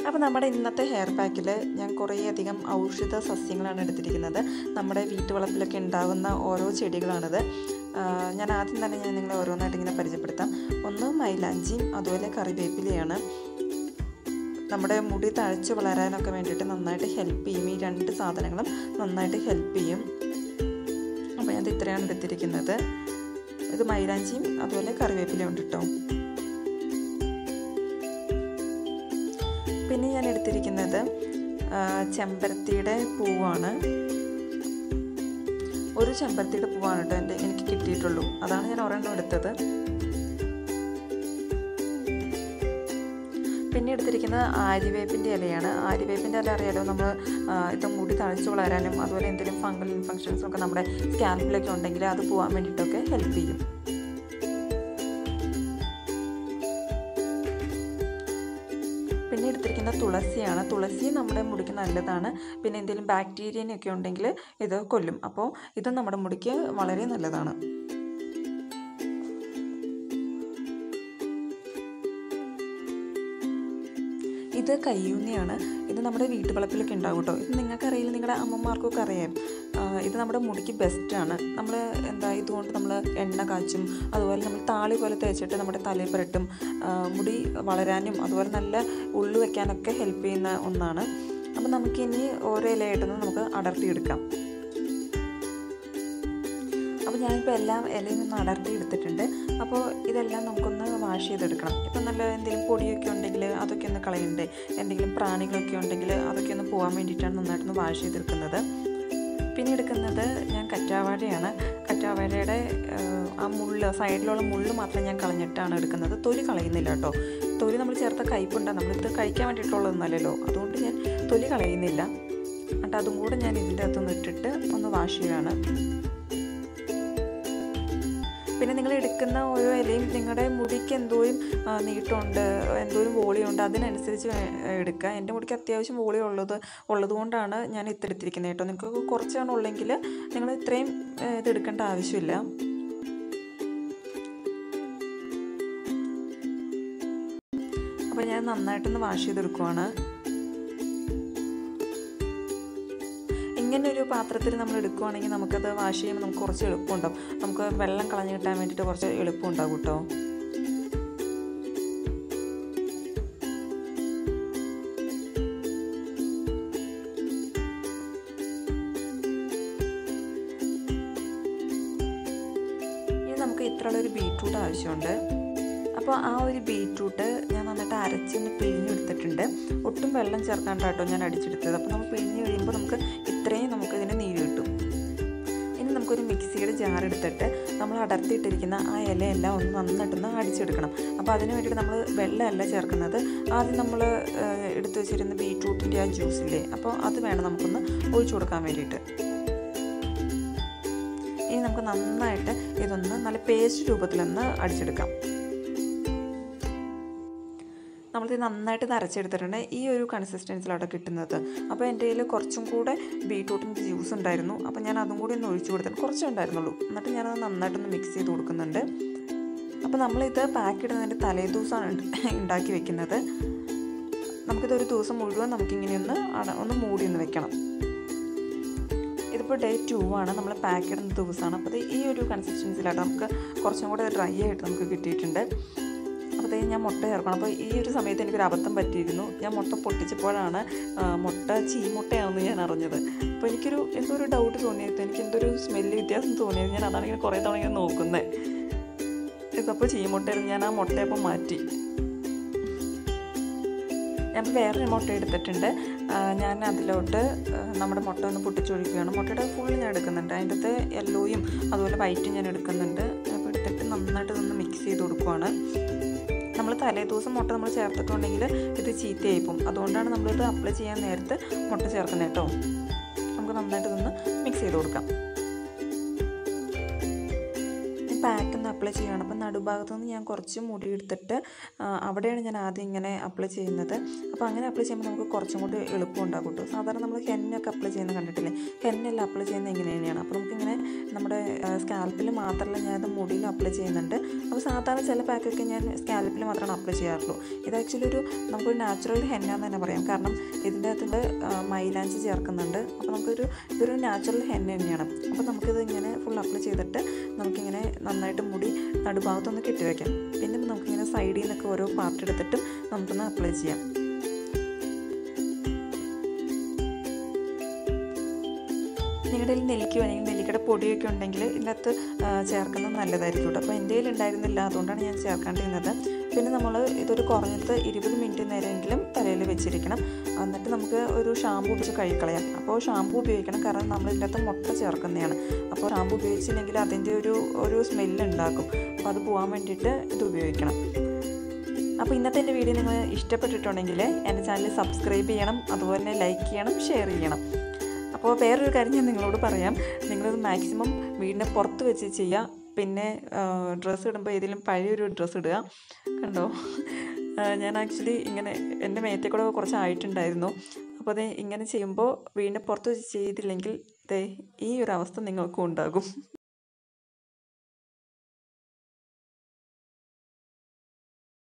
അപ്പോൾ നമ്മുടെ ഇന്നത്തെ ഹെയർ പാക്കിൽ ഞാൻ കുറേയധികം ഔഷധ സസ്യങ്ങളാണ് എടുത്തിരിക്കുന്നത് നമ്മുടെ വീട്ടുവളപ്പിലൊക്കെ ഉണ്ടാകുന്ന ഓരോ ചെടികളാണിത് ആ, ഞാൻ ആദ്യം തന്നെ ഞാൻ നിങ്ങളെ ഓരോന്നായിട്ട് ഇങ്ങനെ പരിചയപ്പെടുത്താം ഒന്ന് മൈലാഞ്ചിയും അതുപോലെ കറിവേപ്പിലയാണ് നമ്മുടെ മുടി തഴച്ച് വളരാനൊക്കെ വേണ്ടിയിട്ട് നന്നായിട്ട് ഹെൽപ്പ് ചെയ്യും ഈ രണ്ട് സാധനങ്ങളും നന്നായിട്ട് ഹെൽപ്പ് ചെയ്യും അപ്പോൾ ഞാൻ ഇത്രയാണ് എടുത്തിരിക്കുന്നത് ഇത് മൈലാഞ്ചിയും അതുപോലെ കറിവേപ്പിലയും ഉണ്ട് കേട്ടോ പിന്നെ ഞാൻ എടുത്തിരിക്കുന്നത് ആ, ചെമ്പരത്തിയുടെ പൂവാണ് ഒരു ചെമ്പരത്തിയുടെ പൂവാണ് കേട്ടോ എൻ്റെ എനിക്ക് കിട്ടിയിട്ടുള്ളൂ അതാണ് ഞാൻ ഒരെണ്ണം എടുത്തത് പിന്നെ എടുത്തിരിക്കുന്നത് ആര്യവേപ്പിൻ്റെ ഇലയാണ് ആര്യവേപ്പിൻ്റെ ഇല അറിയാലോ നമ്മൾ ഇത് മുടി തഴച്ചു വളരാനും അതുപോലെ എന്തെങ്കിലും ഫംഗൽ ഇൻഫെക്ഷൻസും ഒക്കെ നമ്മുടെ സ്കാൽപ്പിലൊക്കെ ഉണ്ടെങ്കിൽ അത് പോകാൻ വേണ്ടിയിട്ടൊക്കെ ഹെൽപ്പ് ചെയ്യും പിന്നെ എടുത്തിരിക്കുന്ന തുളസിയാണ് തുളസി നമ്മുടെ മുടിക്ക് നല്ലതാണ് പിന്നെ എന്തെങ്കിലും ബാക്ടീരിയനൊക്കെ ഉണ്ടെങ്കിൽ ഇത് കൊല്ലും അപ്പോൾ ഇത് നമ്മുടെ മുടിക്ക് വളരെ നല്ലതാണ് ഇത് കയ്യൂന്നിയാണ് ഇത് നമ്മുടെ വീട്ടുവളപ്പിലൊക്കെ ഉണ്ടാവും കേട്ടോ ഇത് നിങ്ങൾക്കറിയില്ല നിങ്ങളുടെ അമ്മമാർക്കൊക്കെ അറിയാം ആ, ഇത് നമ്മുടെ മുടിക്ക് ബെസ്റ്റാണ് നമ്മൾ എന്താ ഇതുകൊണ്ട് നമ്മൾ എണ്ണ കാച്ചും അതുപോലെ നമ്മൾ താളി പോലെ തേച്ചിട്ട് നമ്മുടെ തലയിൽ പുരട്ടും ആ, മുടി വളരാനും അതുപോലെ നല്ല ഉള്ളു വെക്കാനൊക്കെ ഹെൽപ്പ് ചെയ്യുന്ന ഒന്നാണ് അപ്പം നമുക്കിനി ഓരോ ഇലയായിട്ടൊന്ന് നമുക്ക് അടർത്തിയെടുക്കാം അപ്പോൾ ഞാനിപ്പോൾ എല്ലാം ഇലയിൽ നിന്ന് അടർത്തി എടുത്തിട്ടുണ്ട് അപ്പോൾ ഇതെല്ലാം നമുക്കൊന്ന് വാഷ് ചെയ്തെടുക്കണം ഇപ്പം നല്ല എന്തെങ്കിലും പൊടിയൊക്കെ ഉണ്ടെങ്കിൽ അതൊക്കെ ഒന്ന് കളയണ്ടേ എന്തെങ്കിലും പ്രാണികളൊക്കെ ഉണ്ടെങ്കിൽ അതൊക്കെ ഒന്ന് പോകാൻ വേണ്ടിയിട്ടാണ് നന്നായിട്ടൊന്ന് വാഷ് ചെയ്തെടുക്കുന്നത് പിന്നെ എടുക്കുന്നത് ഞാൻ കറ്റാവാഴയാണ് കറ്റാവാഴയുടെ ഏഹ്, ആ മുള്ള് സൈഡിലുള്ള മുള്ള് മാത്രം ഞാൻ കളഞ്ഞിട്ടാണ് എടുക്കുന്നത് തൊലി കളയുന്നില്ല കേട്ടോ തൊലി നമ്മൾ ചേർത്ത കയ്പുണ്ട് നമ്മളിത് കഴിക്കാൻ വേണ്ടിയിട്ടുള്ളതൊന്നല്ലല്ലോ അതുകൊണ്ട് ഞാൻ തൊലി കളയുന്നില്ല എന്നിട്ട് അതും കൂടെ ഞാൻ ഇതിൻ്റെ അകത്തൊന്ന് ഇട്ടിട്ട് ഒന്ന് വാഷ് ചെയ്യുകയാണ് പിന്നെ നിങ്ങൾ എടുക്കുന്ന ഓരോ ഇലയും നിങ്ങളുടെ മുടിക്ക് എന്തോരം ആ, നീട്ടമുണ്ട് എന്തോരം വോളിയുണ്ട് അതിനനുസരിച്ച് വേ- എടുക്കുക എൻ്റെ മുടിക്ക് അത്യാവശ്യം വോളി ഉള്ളത് ഉള്ളത് കൊണ്ടാണ് ഞാൻ ഇത്തെടുത്തിരിക്കുന്നത് കേട്ടോ നിങ്ങൾക്ക് കുറച്ചാണ് ഉള്ളെങ്കിൽ നിങ്ങൾ ഇത്രയും ഏ, ഇത് എടുക്കേണ്ട ആവശ്യമില്ല അപ്പോൾ ഞാൻ നന്നായിട്ടൊന്ന് വാഷ് ചെയ്തെടുക്കുവാണ് ഇങ്ങനെ ഒരു പാത്രത്തിൽ നമ്മൾ എടുക്കുവാണെങ്കിൽ നമുക്കത് വാഷ് ചെയ്യുമ്പോൾ നമുക്ക് കുറച്ച് എളുപ്പമുണ്ടാവും നമുക്ക് വെള്ളം കളഞ്ഞു കിട്ടാൻ വേണ്ടിയിട്ട് കുറച്ച് എളുപ്പമുണ്ടാവും കേട്ടോ ഇനി നമുക്ക് ഇത്രയുള്ള ഒരു ബീട്രൂട്ട് ആവശ്യമുണ്ട് അപ്പോൾ ആ ഒരു ബീട്രൂട്ട് ഞാൻ നന്നായിട്ട് അരച്ചൊന്ന് പിഴിഞ്ഞെടുത്തിട്ടുണ്ട് ഒട്ടും വെള്ളം ചേർക്കാണ്ട് കേട്ടോ ഞാൻ അടിച്ചെടുത്തത് അപ്പോൾ നമ്മൾ പിഴിഞ്ഞ് കഴിയുമ്പോൾ നമുക്ക് ഇത്രയും നമുക്ക് ഇതിന് നീര് കിട്ടും ഇനി നമുക്കൊരു മിക്സിയുടെ ജാർ എടുത്തിട്ട് നമ്മൾ അടർത്തിയിട്ടിരിക്കുന്ന ആ ഇലയെല്ലാം ഒന്ന് നന്നായിട്ടൊന്ന് അടിച്ചെടുക്കണം അപ്പോൾ അതിന് വേണ്ടിയിട്ട് നമ്മൾ വെള്ളമല്ല ചേർക്കുന്നത് ആദ്യം നമ്മൾ എടുത്തു വെച്ചിരുന്ന ബീട്രൂട്ടിൻ്റെ ആ ജ്യൂസില്ലേ അപ്പോൾ അത് വേണം നമുക്കൊന്ന് ഒഴിച്ചു കൊടുക്കാൻ വേണ്ടിയിട്ട് ഇനി നമുക്ക് നന്നായിട്ട് ഇതൊന്ന് നല്ല പേസ്റ്റ് രൂപത്തിലൊന്ന് അടിച്ചെടുക്കാം നമ്മളിത് നന്നായിട്ട് നരച്ചെടുത്തിട്ടുണ്ട് ഈ ഒരു കൺസിസ്റ്റൻസിലാണ് കിട്ടുന്നത് അപ്പോൾ എൻ്റെ കയ്യിൽ കുറച്ചും കൂടെ ബീട്രൂട്ടിൻ്റെ ജ്യൂസ് ഉണ്ടായിരുന്നു അപ്പോൾ ഞാൻ അതും കൂടി ഒന്ന് ഒഴിച്ചു കൊടുത്തിട്ട് കുറച്ചേ ഉണ്ടായിരുന്നുള്ളൂ എന്നിട്ട് ഞാനത് നന്നായിട്ടൊന്ന് മിക്സ് ചെയ്ത് കൊടുക്കുന്നുണ്ട് അപ്പോൾ നമ്മളിത് പാക്ക് ഇടുന്നതിൻ്റെ തലേ ദിവസമാണ് ഉണ്ടാക്കി വെക്കുന്നത് നമുക്കിതൊരു ദിവസം മുഴുവൻ നമുക്കിങ്ങനെ ഒന്ന് അട ഒന്ന് മൂടി ഒന്ന് വെക്കണം ഇതിപ്പോൾ ഡേ ടു ആണ് നമ്മൾ പാക്ക് ഇടുന്ന ദിവസമാണ് അപ്പോൾ ഇത് ഈ ഒരു കൺസിസ്റ്റൻസിലായിട്ട് നമുക്ക് കുറച്ചും കൂടെ ഡ്രൈ ആയിട്ട് നമുക്ക് കിട്ടിയിട്ടുണ്ട് അപ്പോഴത്തേക്ക് ഞാൻ മുട്ട ചേർക്കണം അപ്പോൾ ഈ ഒരു സമയത്ത് എനിക്കൊരു അബദ്ധം പറ്റിയിരുന്നു ഞാൻ മുട്ട പൊട്ടിച്ചപ്പോഴാണ് ആ, മുട്ട ചീമുട്ടയാണെന്ന് ഞാൻ അറിഞ്ഞത് അപ്പോൾ എനിക്കൊരു എന്തോ ഒരു ഡൗട്ട് തോന്നിയത് എനിക്ക് എന്തോ ഒരു സ്മെല്ല് വ്യത്യാസം തോന്നിയത് ഞാൻ അതാണ് ഇങ്ങനെ കുറേ തവണ ഇങ്ങനെ നോക്കുന്നത് ഇതപ്പോൾ ചീമുട്ടയായിരുന്നു ഞാൻ ആ മുട്ടയപ്പോൾ മാറ്റി ഞാൻ വേറൊരു മുട്ട എടുത്തിട്ടുണ്ട് ആ, ഞാൻ അതിലോട്ട് ആ, നമ്മുടെ മുട്ട ഒന്ന് പൊട്ടിച്ചൊഴിക്കുകയാണ് മുട്ടയുടെ ഫുൾ ഞാൻ എടുക്കുന്നുണ്ട് അതിൻ്റെ അകത്ത് യെല്ലോയും അതുപോലെ വൈറ്റും ഞാൻ എടുക്കുന്നുണ്ട് അപ്പോൾ എടുത്തിട്ട് നന്നായിട്ട് ഇതൊന്ന് മിക്സ് ചെയ്ത് കൊടുക്കുവാണ് നമ്മൾ തലേ ദിവസം മുട്ട നമ്മൾ ചേർത്തിട്ടുണ്ടെങ്കിൽ ഇത് ചീത്തയായി പോകും അതുകൊണ്ടാണ് നമ്മളിത് അപ്ലൈ ചെയ്യാൻ നേരത്ത് മുട്ട ചേർക്കുന്നത് കേട്ടോ നമുക്ക് നന്നായിട്ട് ഇതൊന്ന് മിക്സ് ചെയ്ത് കൊടുക്കാം ഈ പാക്ക് പാക്ക് ഒന്ന് അപ്ലൈ ചെയ്യുകയാണ് അപ്പോൾ നടുഭാഗത്തു നിന്ന് ഞാൻ കുറച്ച് മുടി എടുത്തിട്ട് ആ, അവിടെയാണ് ഞാൻ ആദ്യം ഇങ്ങനെ അപ്ലൈ ചെയ്യുന്നത് അപ്പോൾ അങ്ങനെ അപ്ലൈ ചെയ്യുമ്പോൾ നമുക്ക് കുറച്ചും കൂടി എളുപ്പം ഉണ്ടാകും കേട്ടോ സാധാരണ നമ്മൾ ഹെന്നൊക്കെ അപ്ലൈ ചെയ്യുന്നത് കണ്ടിട്ടില്ലേ ഹെന്നെല്ലാം അപ്ലൈ ചെയ്യുന്നത് ഇങ്ങനെ തന്നെയാണ് അപ്പോൾ നമുക്കിങ്ങനെ നമ്മുടെ സ്കാൽപ്പിൽ മാത്രമല്ല ഞാനത് മുടിയിലും അപ്ലൈ ചെയ്യുന്നുണ്ട് അപ്പോൾ സാധാരണ ചില പാക്കൊക്കെ ഞാൻ സ്കാൽപ്പിൽ മാത്രമാണ് അപ്ലൈ ചെയ്യാറുള്ളൂ ഇത് ആക്ച്വലി ഒരു നമുക്കൊരു നാച്ചുറൽ ഹെന്ന എന്ന് തന്നെ പറയാം കാരണം ഇതിൻ്റെ അകത്തുണ്ട് മൈലാഞ്ചി ചേർക്കുന്നുണ്ട് അപ്പോൾ നമുക്കൊരു ഇതൊരു നാച്ചുറൽ ഹെന്ന തന്നെയാണ് അപ്പോൾ നമുക്കിത് ഇങ്ങനെ ഫുൾ അപ്ലൈ ചെയ്തിട്ട് നമുക്കിങ്ങനെ നന്നായിട്ട് മുടി നടുഭാഗത്തൊന്ന് കെട്ടി വയ്ക്കാം പിന്നെ നമുക്കിങ്ങനെ സൈഡിൽ നിന്നൊക്കെ ഓരോ പാർട്ട് എടുത്തിട്ടും നമുക്കൊന്ന് അപ്ലൈ ചെയ്യാം നിങ്ങളുടെ കയ്യിൽ നെല്ലിക്കോ അല്ലെങ്കിൽ നെല്ലിക്കയുടെ പൊടിയൊക്കെ ഉണ്ടെങ്കിൽ ഇതിനകത്ത് ആ, ചേർക്കുന്നത് നല്ലതായിരിക്കും കേട്ടോ അപ്പോൾ എൻ്റെ കയ്യിൽ ഉണ്ടായിരുന്നില്ല അതുകൊണ്ടാണ് ഞാൻ ചേർക്കാണ്ടിരുന്നത് പിന്നെ നമ്മൾ ഇതൊരു കുറഞ്ഞത് ഇരുപത് മിനിറ്റ് നേരമെങ്കിലും തലയിൽ വെച്ചിരിക്കണം എന്നിട്ട് നമുക്ക് ഒരു ഷാമ്പു ഉപയോഗിച്ച് കഴുകിക്കളയാം അപ്പോൾ ഷാമ്പു ഉപയോഗിക്കണം കാരണം നമ്മൾ ഇതിനകത്ത് മുട്ട ചേർക്കുന്നതാണ് അപ്പോൾ ഷാമ്പു ഉപയോഗിച്ചില്ലെങ്കിൽ അതിൻ്റെ ഒരു ഒരു സ്മെല്ല് ഉണ്ടാക്കും അപ്പോൾ അത് പോകാൻ വേണ്ടിയിട്ട് ഇത് ഉപയോഗിക്കണം അപ്പോൾ ഇന്നത്തെ എൻ്റെ വീഡിയോ നിങ്ങൾ ഇഷ്ടപ്പെട്ടിട്ടുണ്ടെങ്കിൽ എൻ്റെ ചാനൽ സബ്സ്ക്രൈബ് ചെയ്യണം അതുപോലെ തന്നെ ലൈക്ക് ചെയ്യണം ഷെയർ ചെയ്യണം അപ്പോൾ വേറൊരു കാര്യം ഞാൻ നിങ്ങളോട് പറയാം നിങ്ങളിത് മാക്സിമം വീടിൻ്റെ പുറത്ത് വെച്ച് ചെയ്യുക പിന്നെ ഡ്രസ്സ് ഇടുമ്പോൾ ഏതെങ്കിലും പഴയൊരു ഡ്രസ്സ് ഇടുക കണ്ടോ ആ, ഞാൻ ആക്ച്വലി ഇങ്ങനെ എൻ്റെ മേത്തെ കൂടെ കുറച്ച് ആയിട്ടുണ്ടായിരുന്നു അപ്പോൾ അത് ഇങ്ങനെ ചെയ്യുമ്പോൾ വീടിൻ്റെ പുറത്ത് വെച്ച് ചെയ്തില്ലെങ്കിൽ ദേ ഈ ഒരു അവസ്ഥ നിങ്ങൾക്കും ഉണ്ടാകും